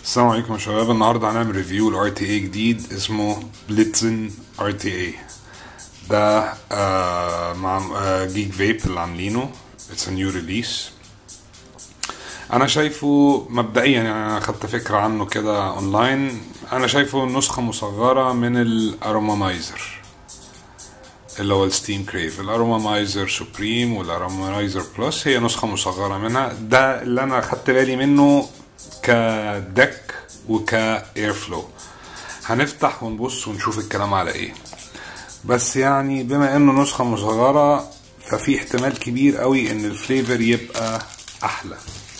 السلام عليكم يا شباب النهارده هنعمل ريفيو الار تي اي جديد اسمه بليتزن ار تي اي ده آه مع آه جيك فيب اللي عاملينه اتس نيو ريليس انا شايفه مبدئيا يعني انا خدت فكره عنه كده اونلاين انا شايفه نسخه مصغره من الارومامايزر اللي هو الستيم كريف الارومامايزر سوبريم والارومامايزر بلس هي نسخه مصغره منها ده اللي انا خدت بالي منه كدك وكاير فلو هنفتح ونبص ونشوف الكلام على ايه بس يعني بما انه نسخه مصغره ففي احتمال كبير قوي ان الفليفر يبقى احلى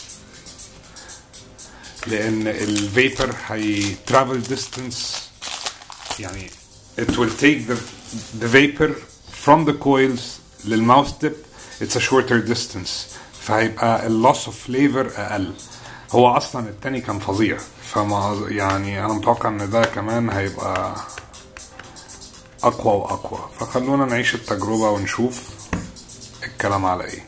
لان الفيبر هي travel distance يعني it will take the, the vapor from the coils للماوث tip it's a shorter distance فهيبقى اللوس اوف فليفر اقل هو اصلا التاني كان فظيع فما يعني انا متوقع ان ده كمان هيبقى اقوى واقوى فخلونا نعيش التجربة ونشوف الكلام على ايه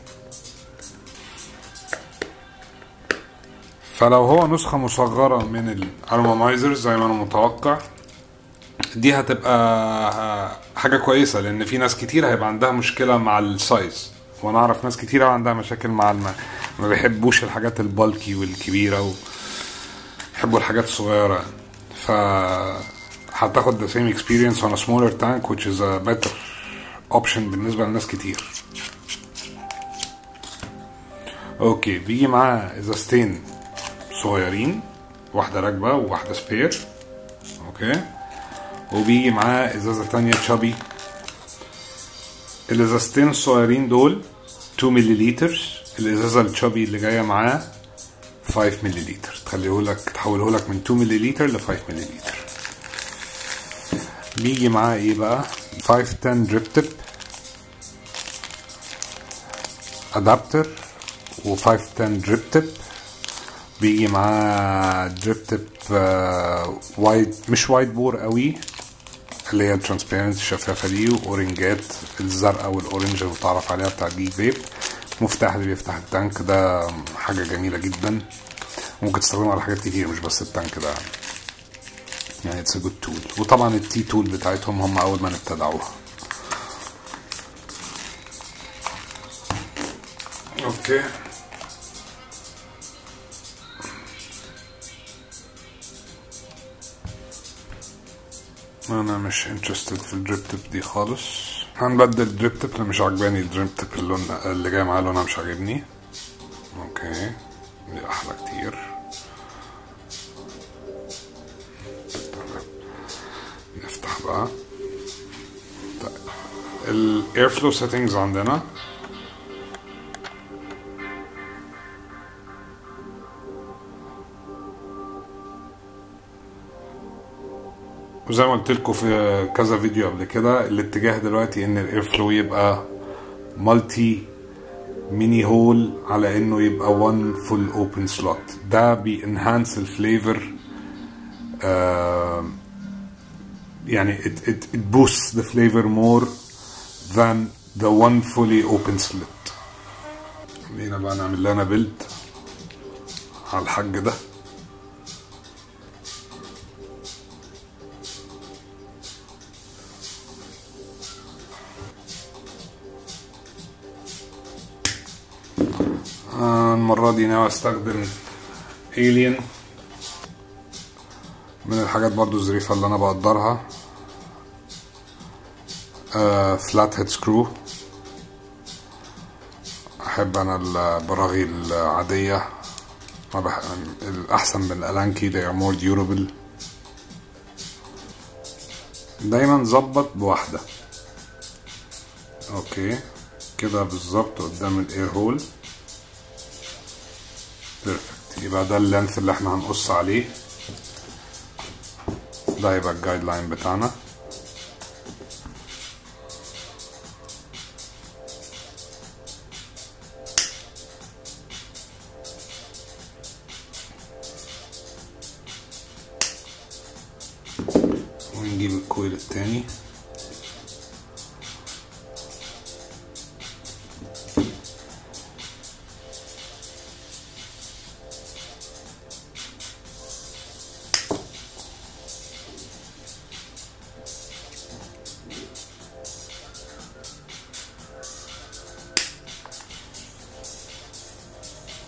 فلو هو نسخة مصغرة من الارمامايزر زي ما انا متوقع دي هتبقى حاجة كويسة لان في ناس كتير هيبقى عندها مشكلة مع السايز وانا اعرف ناس كتير عندها مشاكل مع الم... ما بيحبوش الحاجات البالكي والكبيرة و... يحبوا الحاجات الصغيرة ف هتاخد the same experience on a smaller tank which is a better option بالنسبة لناس كتير اوكي بيجي معاه ازازتين صغيرين واحدة راكبة وواحدة سبير اوكي وبيجي معاه ازازة تانية تشابي الازازتين الصغيرين دول 2 ملليلتر الازازة التشابي اللي جاية معاه 5 ملليلتر تخليه لك تحوله لك من 2 ملليلتر ل 5 ملليلتر بيجي معاه ايه بقى 5 10 دريب تيب ادابتر و5 10 دريب تيب بيجي معاه دريب تيب وايد مش وايد بور قوي اللي هي الترانسبيرنت الشفافه دي واورنجات الزرقاء والاورنج اللي بتعرف عليها بتاع جيك فيب مفتاح اللي بيفتح التانك ده حاجه جميله جدا ممكن تستخدمه على حاجات كتير مش بس التانك ده يعني اتس جود تول وطبعا التي تول بتاعتهم هم اول ما ابتدعوها اوكي انا مش انترستد في الدريب تيب دي خالص هنبدل الدريب تيب اللي مش عجباني الدريب تيب اللون اللي جاي معاه لونها مش عاجبني اوكي دي احلى كتير نفتح بقى طيب الاير فلو سيتنجز عندنا وزي ما قلت لكم في كذا فيديو قبل كده الاتجاه دلوقتي ان الاير فلو يبقى مالتي ميني هول على انه يبقى وان فول اوبن سلوت ده بينهانس الفليفر آه يعني it, it, it boosts the flavor more than the one fully open slit خلينا بقى نعمل لنا بيلد على الحاج ده آه المرة دي ناوي استخدم alien من الحاجات برضو الظريفة اللي انا بقدرها فلات هيد سكرو احب انا البراغي العادية ما بح... الاحسن من الالانكي they are more durable دايما ظبط بواحدة اوكي كده بالظبط قدام الاير هول بيرفكت يبقى ده اللينث اللي احنا هنقص عليه ده يبقى الجايد لاين بتاعنا ونجيب الكويل التاني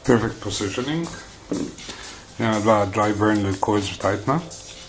perfect positioning نعمل بقى dry burn للكويلز بتاعتنا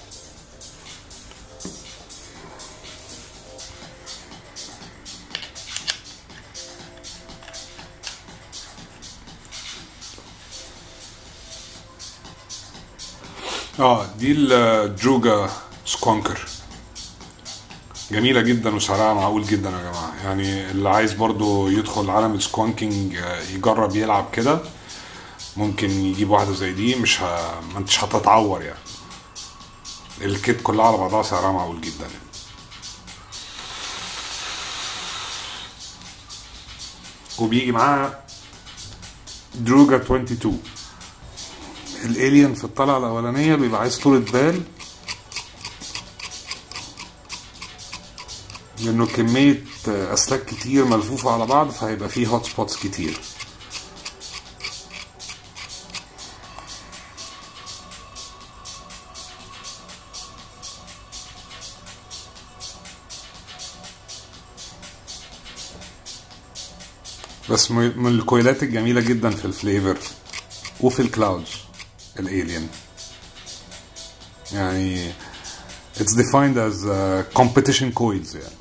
اه دي الجوجا سكونكر جميلة جدا وسعرها معقول جدا يا جماعة يعني اللي عايز برضو يدخل عالم السكونكينج آه، يجرب يلعب كده ممكن يجيب واحدة زي دي مش ه... ما انتش هتتعور يعني الكيت كلها على بعضها سعرها معقول جدا يعني. وبيجي معاها دروجا 22 الالين في الطلعة الأولانية بيبقى عايز طولة بال لأنه كمية أسلاك كتير ملفوفة على بعض فهيبقى فيه هوت سبوتس كتير بس م- من الكويلات الجميلة جدا في الفليفر وفي الكلاودز الالين يعني it's defined as uh, competition coils يعني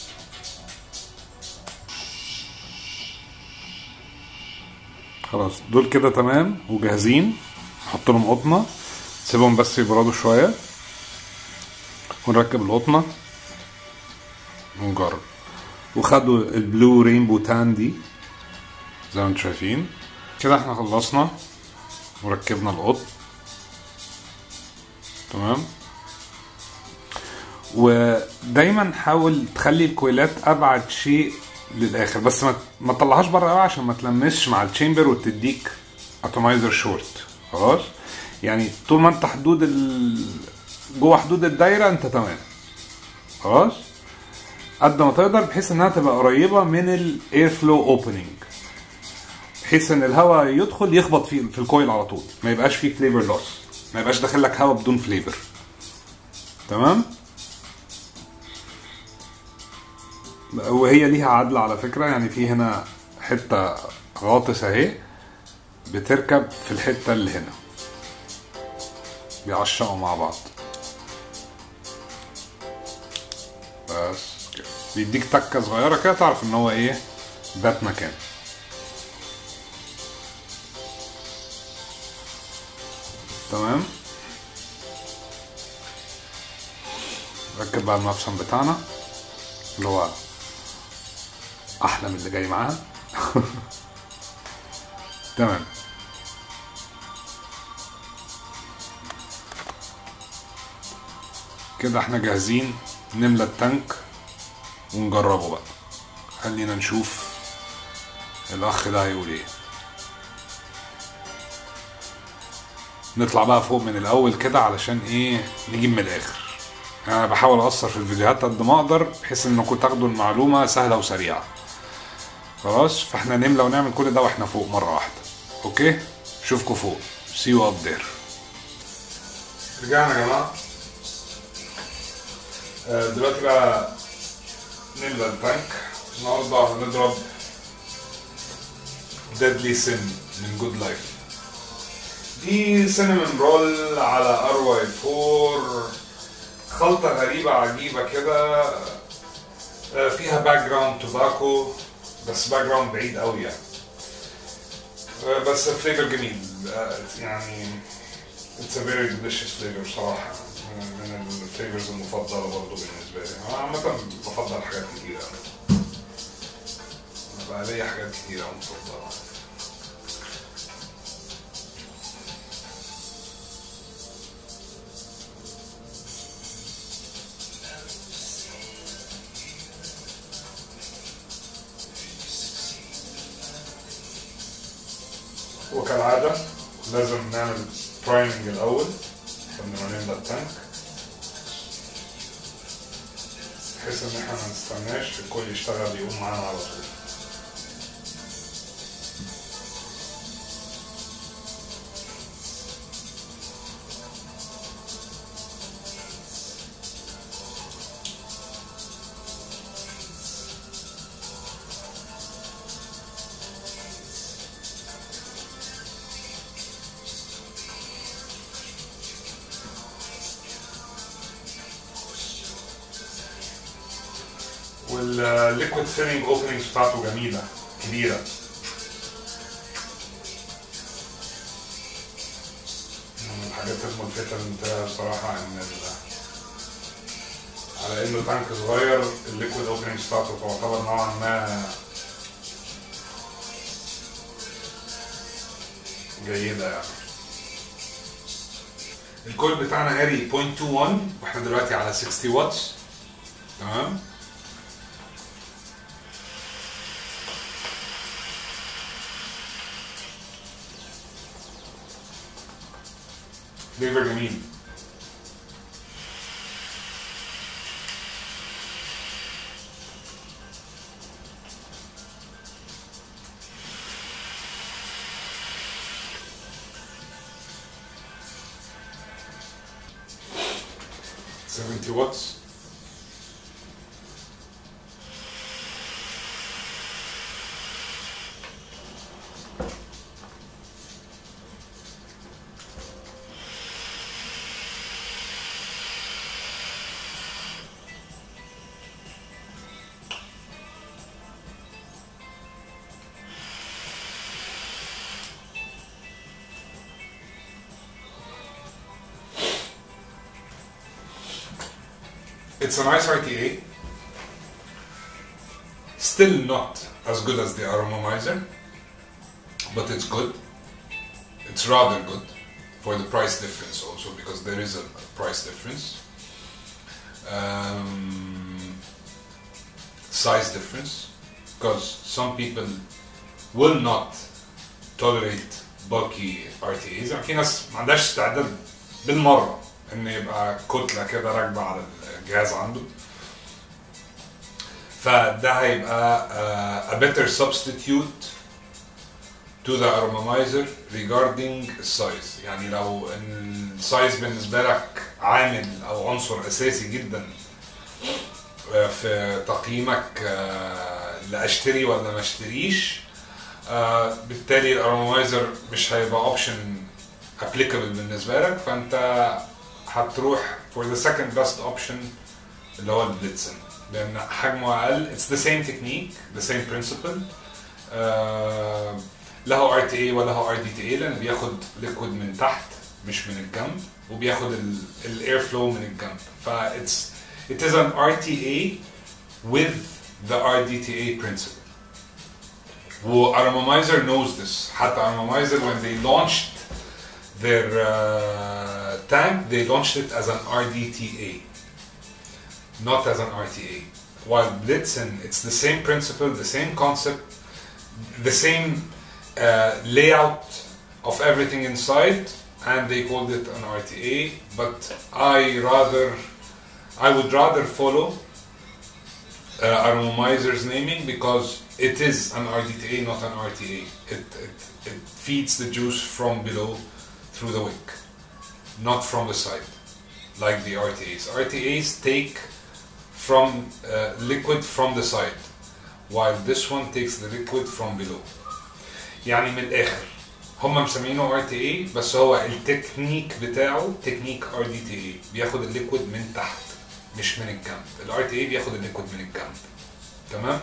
خلاص دول كده تمام وجاهزين نحط لهم قطنة سيبهم بس يبردوا شوية ونركب القطنة ونجرب وخدوا البلو رينبو تان دي زي ما انتم شايفين كده احنا خلصنا وركبنا القطن تمام ودايما حاول تخلي الكويلات ابعد شيء للاخر بس ما ما تطلعهاش بره قوي عشان ما تلمسش مع التشامبر وتديك اتومايزر شورت خلاص يعني طول ما انت حدود ال... جوه حدود الدايره انت تمام خلاص قد ما تقدر بحيث انها تبقى قريبه من الاير فلو اوبننج بحيث ان الهواء يدخل يخبط في في الكويل على طول ما يبقاش فيه فليفر لوس ما يبقاش داخل لك هواء بدون فليفر تمام وهي ليها عدل على فكرة يعني في هنا حتة غاطس اهي بتركب في الحتة اللي هنا بيعشقوا مع بعض بس كده بيديك تكة صغيرة كده تعرف ان هو ايه بات مكان تمام ركب بقى المبسم بتاعنا اللي هو احلى من اللي جاي معاها تمام كده احنا جاهزين نملى التانك ونجربه بقى خلينا نشوف الاخ ده هيقول ايه نطلع بقى فوق من الاول كده علشان ايه نجيب من الاخر انا بحاول اقصر في الفيديوهات قد ما اقدر بحيث انكم تاخدوا المعلومه سهله وسريعه خلاص فاحنا نملى ونعمل كل ده واحنا فوق مره واحده اوكي اشوفكم فوق سي يو اب ذير رجعنا يا جماعه آه، دلوقتي بقى نملى التانك النهارده هنضرب ديدلي سن من جود لايف دي سينمون رول على ار واي 4 خلطة غريبة عجيبة كده آه، فيها باك جراوند توباكو بس باك جراوند بعيد قوي يعني آه، بس فليفر جميل آه، يعني اتس ا فيري ديليشيس فليفر بصراحة من من الفليفرز المفضلة برضه بالنسبة لي أنا عامة بفضل حاجات كتيرة أوي. أنا بقى ليا حاجات كتيرة أوي مفضلة وكالعادة لازم نعمل برايمنج الأول قبل ما نملى التانك بحيث إن احنا ما نستناش الكل يشتغل يقوم معانا على طول الليكويد فيلينج اوبننجز بتاعته جميله كبيره من الحاجات الملفتة للانتباه بصراحة إن ال على إنه تانك صغير الليكويد اوبننج بتاعته تعتبر نوعا ما جيدة يعني الكول بتاعنا هاري 0.21 واحنا دلوقتي على 60 واتس تمام فليفر جميل Seventy watts. It's a nice RTA. Still not as good as the Aromomizer, but it's good. It's rather good for the price difference also because there is a price difference. Um, size difference because some people will not tolerate bulky RTAs يعني في ناس ما عندهاش استعداد بالمره ان يبقى كتله كده راكبه على الجهاز عنده فده هيبقى uh, a better substitute to the aromomizer regarding size يعني لو السايز بالنسبه لك عامل او عنصر اساسي جدا آه، في تقييمك آه، لا اشتري ولا ما اشتريش آه، بالتالي الارومايزر مش هيبقى اوبشن applicable بالنسبه لك فانت هتروح for the second best option اللي هو البليتزن لان حجمه اقل it's the same technique the same principle آه له ار تي اي وله ار دي تي اي لان بياخد ليكويد من تحت مش من الجنب وبياخد الاير فلو من الجنب ف it's it is an RTA with the RDTA principle و Aromomizer knows this حتى Aromomizer when they launched their uh, tank they launched it as an RDTA not as an RTA while Blitzen it's the same principle the same concept the same uh, layout of everything inside and they called it an RTA but I rather I would rather follow uh, Aromomizer's naming because it is an RDTA not an RTA it, it, it feeds the juice from below through the wick not from the side like the RTAs RTAs take from uh, liquid from the side while this one takes the liquid from below يعني من الاخر هم مسمينه ار تي اي بس هو التكنيك بتاعه تكنيك ار دي تي اي بياخد الليكويد من تحت مش من الجنب الار تي اي بياخد الليكويد من الجنب تمام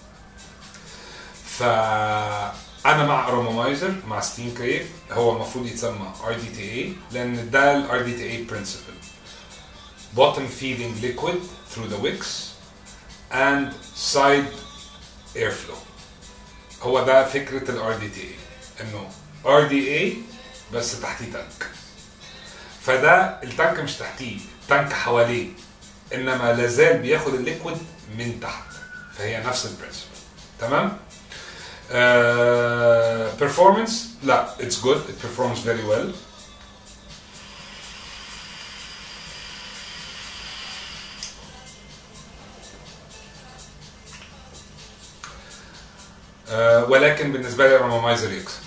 فانا مع ارومايزر مع ستيم كريف هو المفروض يتسمى ار دي تي اي لان ده الار دي تي اي برنسبل bottom feeding liquid through the wicks and side airflow هو ده فكرة ال RDTA انه RDA بس تحتيه تانك فده التانك مش تحتيه تانك حواليه انما لازال بياخد الليكويد من تحت فهي نفس البرنسبل تمام uh, performance لا it's good it performs very well آه، ولكن بالنسبه لي الرمامايزر يكسب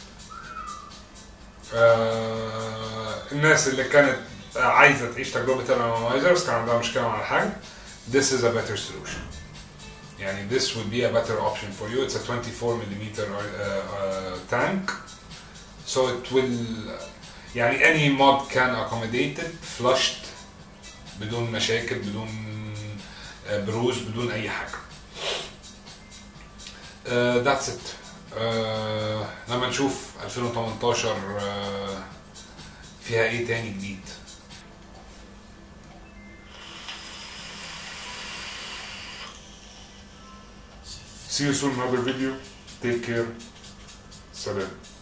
آه، الناس اللي كانت عايزه تعيش تجربه الرمامايزر بس كان عندها مشكله مع الحجم this is a better solution يعني this would be a better option for you it's a 24 millimeter uh, uh, tank so it will يعني any mod can accommodate it flushed بدون مشاكل بدون آه، بروز بدون اي حاجه ذاتس ات لما نشوف 2018 آه، فيها ايه تاني جديد See you soon in another video. Take care. سلام